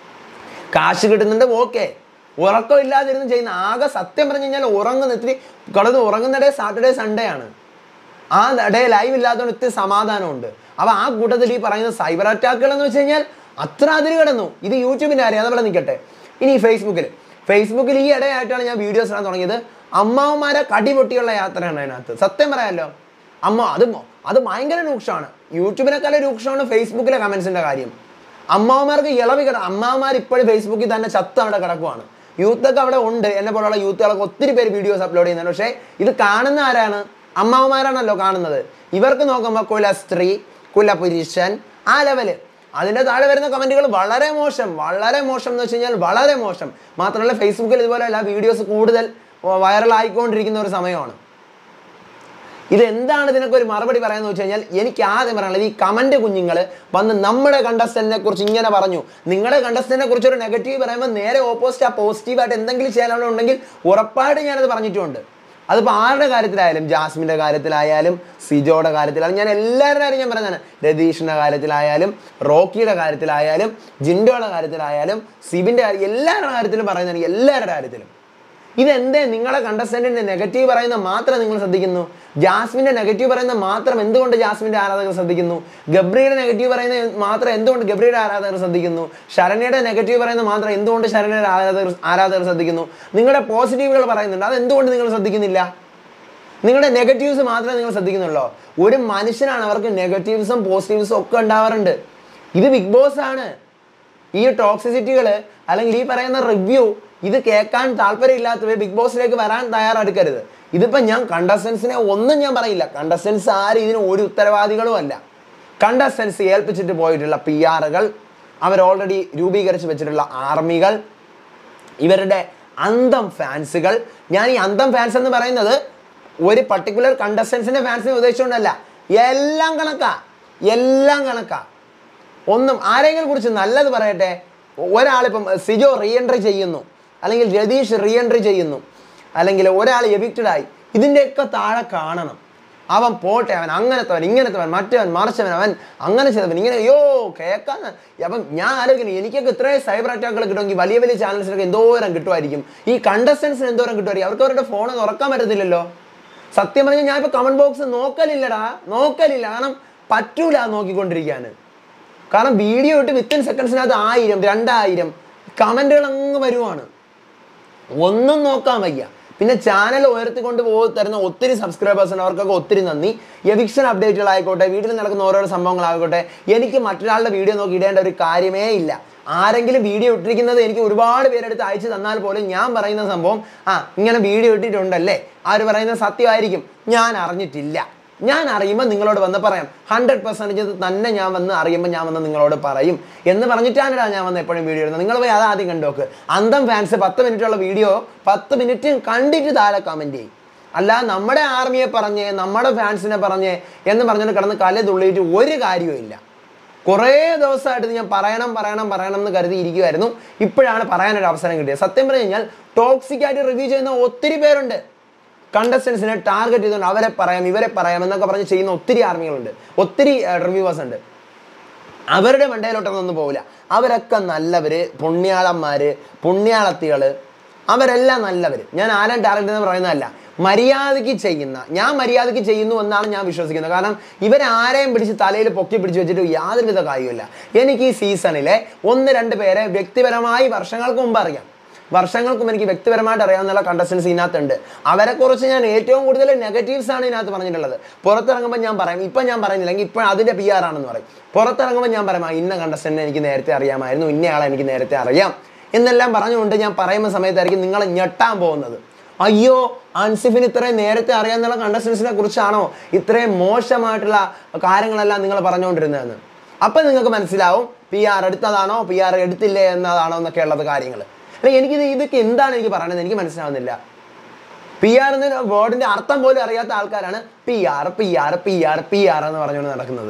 കാശ് കിട്ടുന്നുണ്ട് ഓക്കെ ഉറക്കം ഇല്ലാതിരുന്ന് ചെയ്യുന്ന ആകെ സത്യം പറഞ്ഞു കഴിഞ്ഞാൽ ഉറങ്ങുന്ന ഇത്തിരി കിടന്ന് ഉറങ്ങുന്ന ഡേ സാറ്റർഡേ സൺഡേ ആണ് ആ ഡേ ലൈവ് ഇല്ലാത്തതുകൊണ്ട് ഇത്തിരി സമാധാനമുണ്ട് അപ്പോൾ ആ കൂട്ടത്തിൽ ഈ പറയുന്ന സൈബർ അറ്റാക്കുകൾ എന്ന് വെച്ച് കഴിഞ്ഞാൽ അത്ര അതിര് കിടന്നു ഇത് യൂട്യൂബിൻ്റെ കാര്യം അതവിടെ നിൽക്കട്ടെ ഇനി ഫേസ്ബുക്കിൽ ഫേസ്ബുക്കിൽ ഈ ഇടയായിട്ടാണ് ഞാൻ വീഡിയോസ് ഇടാൻ തുടങ്ങിയത് അമ്മാവന്മാരെ കടിപൊട്ടിയുള്ള യാത്രയാണ് അതിനകത്ത് സത്യം പറയാമല്ലോ അമ്മ അത് മൊ- അത് ഭയങ്കര രൂക്ഷമാണ് യൂട്യൂബിനെക്കാളും രൂക്ഷമാണ് ഫേസ്ബുക്കിലെ കമൻസിൻ്റെ കാര്യം അമ്മാവന്മാർക്ക് ഇളവി കിട അമ്മാവന്മാർ ഇപ്പോഴും ഫേസ്ബുക്കിൽ തന്നെ ചത്ത് അവിടെ കിടക്കുവാണ് യൂത്തൊക്കെ അവിടെ ഉണ്ട് എന്നെ പോലുള്ള യൂത്തുകളൊക്കെ ഒത്തിരി പേര് വീഡിയോസ് അപ്ലോഡ് ചെയ്യുന്നുണ്ട് പക്ഷേ ഇത് കാണുന്ന ആരാണ് അമ്മാവന്മാരാണല്ലോ കാണുന്നത് ഇവർക്ക് നോക്കുമ്പോൾ കുല സ്ത്രീ കുലപുരുഷൻ ആ ലെവല് അതിൻ്റെ താഴെ വരുന്ന കമൻറ്റുകൾ വളരെ മോശം വളരെ മോശം എന്ന് വെച്ച് കഴിഞ്ഞാൽ വളരെ മോശം മാത്രമല്ല ഫേസ്ബുക്കിൽ ഇതുപോലെയല്ല വീഡിയോസ് കൂടുതൽ വൈറലായിക്കൊണ്ടിരിക്കുന്ന ഒരു സമയമാണ് ഇത് എന്താണ് ഇതിനൊക്കെ ഒരു മറുപടി പറയാന്ന് വെച്ച് കഴിഞ്ഞാൽ എനിക്ക് ആദ്യം പറയാനുള്ളത് ഈ കമന്റ് കുഞ്ഞുങ്ങൾ വന്ന് നമ്മുടെ കണ്ടസ്റ്റന്റിനെ കുറിച്ച് ഇങ്ങനെ പറഞ്ഞു നിങ്ങളുടെ കണ്ടസ്റ്റന്റിനെ കുറിച്ച് ഒരു നെഗറ്റീവ് പറയുമ്പോൾ നേരെ ഓപ്പോസിറ്റ് ആ പോസിറ്റീവായിട്ട് എന്തെങ്കിലും ചെയ്യാനുണ്ടെങ്കിൽ ഉറപ്പായിട്ട് ഞാനത് പറഞ്ഞിട്ടുമുണ്ട് അതിപ്പോൾ ആരുടെ കാര്യത്തിലായാലും ജാസ്മിൻ്റെ കാര്യത്തിലായാലും സിജോയുടെ കാര്യത്തിലായാലും ഞാൻ എല്ലാവരുടെ കാര്യം ഞാൻ പറഞ്ഞാണ് രതീഷിൻ്റെ കാര്യത്തിലായാലും റോക്കിയുടെ കാര്യത്തിലായാലും ജിൻഡോയുടെ കാര്യത്തിലായാലും സിബിൻ്റെ കാര്യം എല്ലാവരുടെ കാര്യത്തിലും പറയുന്നതാണ് എല്ലാവരുടെ കാര്യത്തിലും ഇതെന്തേ നിങ്ങളെ കണ്ടസ്റ്റന്റിന്റെ നെഗറ്റീവ് പറയുന്ന മാത്രം നിങ്ങൾ ശ്രദ്ധിക്കുന്നു ജാസ്മിന്റെ നെഗറ്റീവ് പറയുന്ന മാത്രം എന്തുകൊണ്ട് ജാസ്മിന്റെ ആരാധകർ ശ്രദ്ധിക്കുന്നു ഗബ്രിയുടെ നെഗറ്റീവ് പറയുന്ന മാത്രം എന്തുകൊണ്ട് ഗബ്രിയുടെ ആരാധകർ ശ്രദ്ധിക്കുന്നു ശരണ്യയുടെ നെഗറ്റീവ് പറയുന്ന മാത്രം എന്തുകൊണ്ട് ശരണ്യയുടെ ആരാധകർ ആരാധകർ ശ്രദ്ധിക്കുന്നു നിങ്ങളുടെ പോസിറ്റീവുകൾ പറയുന്നുണ്ട് അത് എന്തുകൊണ്ട് നിങ്ങൾ ശ്രദ്ധിക്കുന്നില്ല നിങ്ങളുടെ നെഗറ്റീവ്സ് മാത്രമേ നിങ്ങൾ ശ്രദ്ധിക്കുന്നുള്ളൂ ഒരു മനുഷ്യനാണ് അവർക്ക് നെഗറ്റീവ്സും പോസിറ്റീവ്സും ഒക്കെ ഉണ്ടാവാറുണ്ട് ഇത് ബിഗ് ബോസ് ആണ് ഈ ടോക്സിസിറ്റികൾ അല്ലെങ്കിൽ ഈ പറയുന്ന റിവ്യൂ ഇത് കേൾക്കാൻ താല്പര്യമില്ലാത്തവർ ബിഗ് ബോസിലേക്ക് വരാൻ തയ്യാറെടുക്കരുത് ഇതിപ്പോൾ ഞാൻ കണ്ടസ്റ്റൻസിനെ ഒന്നും ഞാൻ പറയില്ല കണ്ടസ്റ്റൻസ് ആരും ഇതിന് ഒരു ഉത്തരവാദികളും അല്ല കണ്ടസ്റ്റൻസ് ഏൽപ്പിച്ചിട്ട് പോയിട്ടുള്ള പി ആറുകൾ അവർ ഓൾറെഡി രൂപീകരിച്ച് വെച്ചിട്ടുള്ള ആർമികൾ ഇവരുടെ അന്തം ഫാൻസുകൾ ഞാൻ ഈ അന്തം ഫാൻസ് എന്ന് പറയുന്നത് ഒരു പർട്ടിക്കുലർ കണ്ടസ്റ്റൻസിന്റെ ഫാൻസിനെ ഉദ്ദേശിച്ചുകൊണ്ടല്ല എല്ലാം കണക്കാ എല്ലാം കണക്കാ ഒന്നും ആരെങ്കിലും കുറിച്ച് നല്ലത് പറയട്ടെ ഒരാളിപ്പം സിജോ റീ എൻട്രി ചെയ്യുന്നു അല്ലെങ്കിൽ രതീഷ് റീ എൻട്രി ചെയ്യുന്നു അല്ലെങ്കിൽ ഒരാൾ എവിക്റ്റഡ് ആയി ഇതിൻ്റെയൊക്കെ താഴെ കാണണം അവൻ പോട്ടെ അവൻ അങ്ങനത്തവൻ ഇങ്ങനത്തവൻ മറ്റവൻ മറിച്ചവൻ അവൻ അങ്ങനെ ചെയ്തവൻ ഇങ്ങനെ അയ്യോ കേൾക്കാൻ അപ്പം ഞാൻ ആലോചിക്കുന്നു എനിക്കൊക്കെ ഇത്രയും സൈബർ അറ്റാക്കുകൾ കിട്ടുമെങ്കിൽ വലിയ വലിയ ചാനൽസിനൊക്കെ എന്തോരം കിട്ടുമായിരിക്കും ഈ കണ്ടസ്റ്റൻസിന് എന്തോരം കിട്ടുമായിരിക്കും അവർക്ക് അവരുടെ ഫോൺ തുറക്കാൻ പറ്റത്തില്ലല്ലോ സത്യം പറഞ്ഞാൽ ഞാൻ ഇപ്പോൾ കമന്റ് ബോക്സ് നോക്കലില്ലടാ നോക്കലില്ല കാരണം പറ്റൂല നോക്കിക്കൊണ്ടിരിക്കാൻ കാരണം വീഡിയോ ഇട്ട് വിത്തിൻ സെക്കൻഡ്സിനകത്ത് ആയിരം രണ്ടായിരം കമൻറ്റുകൾ അങ്ങ് വരുവാണ് ഒന്നും നോക്കാൻ വയ്യ പിന്നെ ചാനൽ ഉയർത്തിക്കൊണ്ട് പോ തരുന്ന ഒത്തിരി സബ്സ്ക്രൈബേഴ്സിന് അവർക്കൊക്കെ ഒത്തിരി നന്ദി എവിക്ഷൻ അപ്ഡേറ്റുകളായിക്കോട്ടെ വീട്ടിൽ നടക്കുന്ന ഓരോരോ സംഭവങ്ങളായിക്കോട്ടെ എനിക്ക് മറ്റൊരാളുടെ വീഡിയോ നോക്കി ഇടേണ്ട ഒരു കാര്യമേ ഇല്ല ആരെങ്കിലും വീഡിയോ ഇട്ടിരിക്കുന്നത് എനിക്ക് ഒരുപാട് പേരെടുത്ത് അയച്ചു തന്നാൽ പോലും ഞാൻ പറയുന്ന സംഭവം ആ ഇങ്ങനെ വീഡിയോ ഇട്ടിട്ടുണ്ടല്ലേ ആര് പറയുന്നത് സത്യമായിരിക്കും ഞാൻ അറിഞ്ഞിട്ടില്ല ഞാൻ അറിയുമ്പോൾ നിങ്ങളോട് വന്ന് പറയാം ഹൺഡ്രഡ് പെർസെൻറ്റേജ് തന്നെ ഞാൻ വന്ന് അറിയുമ്പോൾ ഞാൻ വന്ന് നിങ്ങളോട് പറയും എന്ന് പറഞ്ഞിട്ടാണ് ഞാൻ വന്ന് എപ്പോഴും വീഡിയോ ഇടുന്നത് നിങ്ങൾ പോയി അത് ആദ്യം കണ്ടോക്ക് അന്തം ഫാൻസ് പത്ത് മിനിറ്റുള്ള വീഡിയോ പത്ത് മിനിറ്റ് കണ്ടിട്ട് താഴെ കമൻറ്റ് ചെയ്യും അല്ല നമ്മുടെ ആർമിയെ പറഞ്ഞ് നമ്മുടെ ഫാൻസിനെ പറഞ്ഞ് എന്ന് പറഞ്ഞിട്ട് കിടന്ന് കല തുള്ളിയിട്ട് ഒരു കാര്യവും ഇല്ല കുറേ ദിവസമായിട്ട് ഇത് ഞാൻ പറയണം പറയണം പറയണം എന്ന് കരുതി ഇരിക്കുമായിരുന്നു ഇപ്പോഴാണ് പറയാനൊരു അവസരം കിട്ടിയത് സത്യം പറഞ്ഞു കഴിഞ്ഞാൽ ടോക്സിക് ആയിട്ട് റിവ്യൂ ചെയ്യുന്ന ഒത്തിരി പേരുണ്ട് കണ്ടസ്റ്റൻസിനെ ടാർഗറ്റ് ചെയ്തുകൊണ്ട് അവരെ പറയാം ഇവരെ പറയാം എന്നൊക്കെ പറഞ്ഞ് ചെയ്യുന്ന ഒത്തിരി ആർമികളുണ്ട് ഒത്തിരി റിവ്യൂവേഴ്സ് ഉണ്ട് അവരുടെ മണ്ടയിലോട്ടൊന്നും പോകില്ല അവരൊക്കെ നല്ലവര് പുണ്യാളന്മാര് പുണ്യാളത്തികള് അവരെല്ലാം നല്ലവര് ഞാൻ ആരും ടാർഗറ്റ് എന്ന് പറയുന്നതല്ല മര്യാദയ്ക്ക് ചെയ്യുന്ന ഞാൻ മര്യാദയ്ക്ക് ചെയ്യുന്നു എന്നാണ് ഞാൻ വിശ്വസിക്കുന്നത് കാരണം ഇവരാരെയും പിടിച്ച് തലയിൽ പൊക്കി പിടിച്ച് വെച്ചിട്ട് യാതൊരുവിധ കാര്യമില്ല എനിക്ക് ഈ സീസണിലെ ഒന്ന് രണ്ട് പേരെ വ്യക്തിപരമായി വർഷങ്ങൾക്ക് മുമ്പ് അറിയാം വർഷങ്ങൾക്കും എനിക്ക് വ്യക്തിപരമായിട്ട് അറിയാവുന്ന കണ്ടസ്റ്റൻസ് ഇതിനകത്തുണ്ട് അവരെ കുറിച്ച് ഞാൻ ഏറ്റവും കൂടുതൽ നെഗറ്റീവ്സ് ആണ് ഇതിനകത്ത് പറഞ്ഞിട്ടുള്ളത് പുറത്തിറങ്ങുമ്പോൾ ഞാൻ പറയും ഇപ്പം ഞാൻ പറയുന്നില്ലെങ്കിൽ ഇപ്പം അതിൻ്റെ പി ആർ ആണെന്ന് പറയും പുറത്തിറങ്ങുമ്പോൾ ഞാൻ പറയും "ആ, ഇന്ന കണ്ടസ്റ്റൻറ്റിനെ എനിക്ക് നേരത്തെ അറിയാമായിരുന്നു ഇന്നയാളെ എനിക്ക് നേരത്തെ അറിയാം എന്നെല്ലാം പറഞ്ഞുകൊണ്ട് ഞാൻ പറയുന്ന സമയത്തായിരിക്കും നിങ്ങൾ ഞെട്ടാൻ പോകുന്നത് അയ്യോ അൻസിഫിന് ഇത്രയും നേരത്തെ അറിയാന്നുള്ള കണ്ടസ്റ്റൻസിനെ കുറിച്ചാണോ ഇത്രയും മോശമായിട്ടുള്ള കാര്യങ്ങളെല്ലാം നിങ്ങൾ പറഞ്ഞുകൊണ്ടിരുന്നതെന്ന് അപ്പം നിങ്ങൾക്ക് മനസ്സിലാവും പി ആർ എടുത്തതാണോ പി ആർ എടുത്തില്ലേ എന്നതാണോ എന്നൊക്കെ ഉള്ളത് കാര്യങ്ങൾ അല്ലെങ്കിൽ എനിക്കിത് ഇതൊക്കെ എന്താണ് എനിക്ക് പറയണത് എനിക്ക് മനസ്സിലാവുന്നില്ല പി ആർ എന്ന വേർഡിന്റെ അർത്ഥം പോലും അറിയാത്ത ആൾക്കാരാണ് P R P R P R P R എന്ന് പറഞ്ഞുകൊണ്ട് നടക്കുന്നത്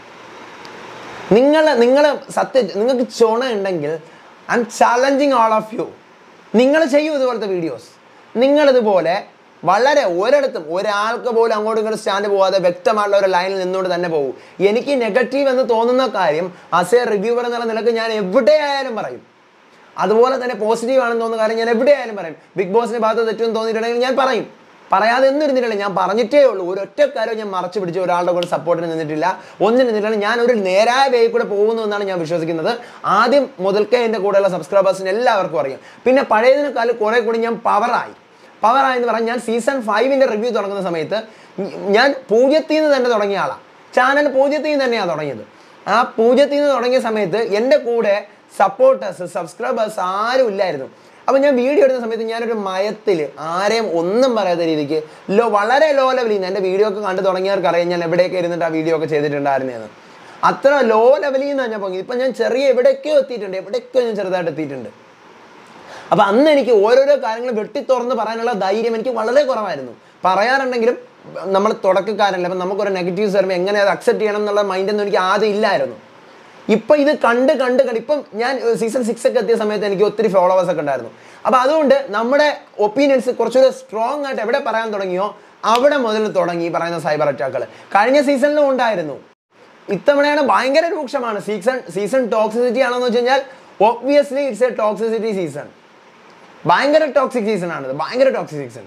നിങ്ങൾ നിങ്ങൾ സത്യ നിങ്ങൾക്ക് ചുണ ഉണ്ടെങ്കിൽ I'm challenging all of you നിങ്ങൾ ചെയ്യൂ ഇതുപോലത്തെ വീഡിയോസ് നിങ്ങളിതുപോലെ വളരെ ഒരിടത്തും ഒരാൾക്ക് പോലും അങ്ങോട്ടും ഇങ്ങോട്ടും സ്റ്റാൻഡ് പോവാതെ വ്യക്തമായിട്ടുള്ള ഒരു ലൈനിൽ നിന്നുകൊണ്ട് തന്നെ പോകും എനിക്ക് നെഗറ്റീവ് എന്ന് തോന്നുന്ന കാര്യം ആസ് എ റിവ്യൂവർ എന്നുള്ള നിലക്ക് ഞാൻ എവിടെയായാലും പറയും അതുപോലെ തന്നെ പോസിറ്റീവ് ആണെന്ന് തോന്നുന്ന കാര്യം ഞാൻ എവിടെയായാലും പറയും ബിഗ് ബോസിന്റെ ഭാഗത്ത് തെറ്റെന്ന് തോന്നിയിട്ടുണ്ടെങ്കിൽ ഞാൻ പറയും പറയാതെ ഒന്നും ഇരുന്നിട്ടില്ല ഞാൻ പറഞ്ഞിട്ടേ ഉള്ളൂ ഒരു ഒറ്റ കാര്യം ഞാൻ മറച്ചു പിടിച്ച് ഒരാളുടെ കൂടെ സപ്പോർട്ടിന് നിന്നിട്ടില്ല ഒന്നിനും നിന്നിട്ടില്ല ഞാൻ ഒരു നേരായ വേ കൂടെ പോകുന്നു എന്നാണ് ഞാൻ വിശ്വസിക്കുന്നത് ആദ്യം മുതൽക്കേ എൻ്റെ കൂടെയുള്ള സബ്സ്ക്രൈബേഴ്സിന് എല്ലാവർക്കും അറിയാം പിന്നെ പഴയതിനേക്കാളും കുറെ കൂടി ഞാൻ പവറായി പവറായി എന്ന് പറഞ്ഞാൽ ഞാൻ സീസൺ ഫൈവിൻ്റെ റിവ്യൂ തുടങ്ങുന്ന സമയത്ത് ഞാൻ പൂജ്യത്തിൽ നിന്ന് തന്നെ തുടങ്ങിയ ആളാണ് ചാനൽ പൂജ്യത്തിൽ നിന്ന് തന്നെയാണ് തുടങ്ങിയത് ആ പൂജ്യത്തിൽ നിന്ന് തുടങ്ങിയ സമയത്ത് എൻ്റെ കൂടെ സപ്പോർട്ടേഴ്സ് സബ്സ്ക്രൈബേഴ്സ് ആരും ഇല്ലായിരുന്നു അപ്പോൾ ഞാൻ വീഡിയോ എടുക്കുന്ന സമയത്ത് ഞാനൊരു മയത്തിൽ ആരെയും ഒന്നും പറയാത്ത രീതിക്ക് ലോ വളരെ ലോ ലെവലിൽ നിന്ന് എൻ്റെ വീഡിയോ ഒക്കെ കണ്ടു തുടങ്ങിയവർക്ക് അറിയാം ഞാൻ എവിടെയൊക്കെ ഇരുന്നിട്ട് ആ വീഡിയോ ഒക്കെ ചെയ്തിട്ടുണ്ടായിരുന്നതെന്ന് അത്ര ലോ ലെവലിൽ നിന്നാണ് ഞാൻ പോയി ഇപ്പം ഞാൻ ചെറിയ എവിടെയൊക്കെയോ എത്തിയിട്ടുണ്ട് എവിടെയൊക്കെയോ ഞാൻ ചെറുതായിട്ട് എത്തിയിട്ടുണ്ട് അപ്പൊ അന്ന് എനിക്ക് ഓരോരോ കാര്യങ്ങൾ വെട്ടി തുറന്ന് പറയാനുള്ള ധൈര്യം എനിക്ക് വളരെ കുറവായിരുന്നു പറയാറുണ്ടെങ്കിലും നമ്മൾ തുടക്കക്കാരല്ല അപ്പം നമുക്കൊരു നെഗറ്റീവ്സ് വരുമ്പോൾ എങ്ങനെ അത് അക്സെപ്റ്റ് ചെയ്യണം എന്നുള്ള മൈൻഡൊന്നും എനിക്ക് ആദ്യം ഇല്ലായിരുന്നു ഇപ്പൊ ഇത് കണ്ട് കണ്ട് കണ്ട് ഇപ്പം ഞാൻ സീസൺ സിക്സ് ഒക്കെ എത്തിയ സമയത്ത് എനിക്ക് ഒത്തിരി ഫോളോവേഴ്സ് ഒക്കെ ഉണ്ടായിരുന്നു അപ്പൊ അതുകൊണ്ട് നമ്മുടെ ഒപ്പീനിയൻസ് കുറച്ചുകൂടെ സ്ട്രോങ് ആയിട്ട് എവിടെ പറയാൻ തുടങ്ങിയോ അവിടെ മുതൽ തുടങ്ങി ഈ പറയുന്ന സൈബർ അറ്റാക്കുകൾ കഴിഞ്ഞ സീസണിലും ഉണ്ടായിരുന്നു ഇത്തവണയാണ് ഭയങ്കര രൂക്ഷമാണ് സീസൺ സീസൺ ടോക്സിസിറ്റി ആണെന്ന് വെച്ച് കഴിഞ്ഞാൽ obviously it's a toxicity season ഭയങ്കര ടോക്സിക് സീസൺ ആണിത് ഭയങ്കര ടോക്സിക് സീസൺ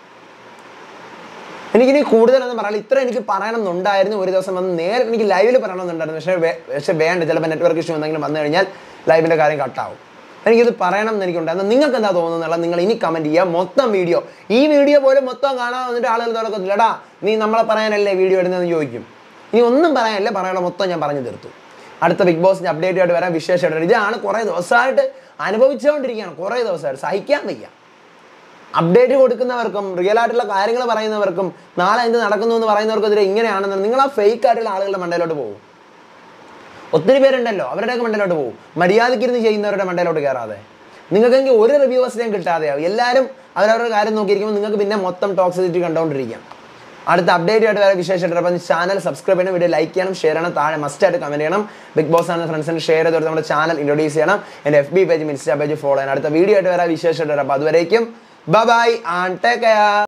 എനിക്കിനി കൂടുതലൊന്നും പറയാനില്ല ഇത്ര എനിക്ക് പറയണമെന്നുണ്ടായിരുന്നു ഒരു ദിവസം വന്ന് നേരെ എനിക്ക് ലൈവിൽ പറയണമെന്നുണ്ടായിരുന്നു പക്ഷേ വേ- പക്ഷേ വേണ്ട ചിലപ്പോൾ നെറ്റ്വർക്ക് ഇഷ്യൂ എന്തെങ്കിലും വന്നു കഴിഞ്ഞാൽ ലൈവിൻ്റെ കാര്യം കട്ടാവും എനിക്കിത് പറയണം എന്ന് എനിക്കുണ്ടായിരുന്നു നിങ്ങൾക്ക് എന്താ തോന്നുന്നുള്ള നിങ്ങൾ ഇനി കമൻറ്റ് ചെയ്യുക മൊത്തം വീഡിയോ ഈ വീഡിയോ പോലും മൊത്തം കാണാൻ വന്നിട്ട് ആളുകൾ തുടക്കത്തില്ല എടാ നീ നമ്മളെ പറയാനല്ലേ വീഡിയോ ഇടുന്നതെന്ന് ചോദിക്കും ഇനി ഒന്നും പറയാനല്ല പറയാനുള്ള മൊത്തം ഞാൻ പറഞ്ഞു തീർത്തു അടുത്ത ബിഗ് ബോസിന്റെ അപ്ഡേറ്റ് ആയിട്ട് വരാൻ വിശേഷമായിട്ട് വരാം. ഇതാണ് കുറേ ദിവസമായിട്ട് അനുഭവിച്ചുകൊണ്ടിരിക്കുകയാണ് കുറേ ദിവസമായിട്ട് സഹിക്കാൻ വയ്യ അപ്ഡേറ്റ് കൊടുക്കുന്നവർക്കും റിയൽ ആയിട്ടുള്ള കാര്യങ്ങൾ പറയുന്നവർക്കും നാളെ എന്ത് നടക്കുന്നു എന്ന് പറയുന്നവർക്കെതിരെ ഇങ്ങനെയാണെന്ന് നിങ്ങൾ ആ ഫേക്ക് ആയിട്ടുള്ള ആളുകളുടെ മണ്ടയിലോട്ട് പോകും ഒത്തിരി പേരുണ്ടല്ലോ അവരുടെയൊക്കെ മണ്ടയിലോട്ട് പോകും മര്യാദയ്ക്കിരുന്ന് ചെയ്യുന്നവരുടെ മണ്ടയിലോട്ട് കയറാതെ നിങ്ങൾക്കെങ്കിൽ ഒരു റിവ്യൂവേഴ്സിനെയും കിട്ടാതെയാവും എല്ലാവരും അവരവരുടെ കാര്യം നോക്കിയിരിക്കുമ്പോൾ നിങ്ങൾക്ക് പിന്നെ മൊത്തം ടോക്സിസിറ്റി കണ്ടുകൊണ്ടിരിക്കാം അടുത്ത അപ്ഡേറ്റ് ആയിട്ട് വേറെ വിശേഷമായിട്ട് അപ്പം ചാനൽ സബ്സ്ക്രൈബ് ചെയ്യണം വീഡിയോ ലൈക്ക് ചെയ്യണം ഷെയർ ചെയ്യണം താഴെ മസ്റ്റ് ആയിട്ട് കമന്റ് ചെയ്യണം ബിഗ് ബോസ് ആണ് ഫ്രണ്ട്സിന് ഷെയർ ചെയ്ത് കൊടുത്ത് നമ്മുടെ ചാനൽ ഇൻട്രൊഡ്യൂസ് ചെയ്യണം എൻ്റെ എഫ് ബി പേജും ഇൻസ്റ്റാ പേജ് ഫോളോ ചെയ്യണം അടുത്ത വീഡിയോ ആയിട്ട് വരാം വിശേഷമായിട്ട് വരാം അപ്പോൾ അതുവരേക്കും ബൈ ആൻഡ് ടേക്ക് കെയർ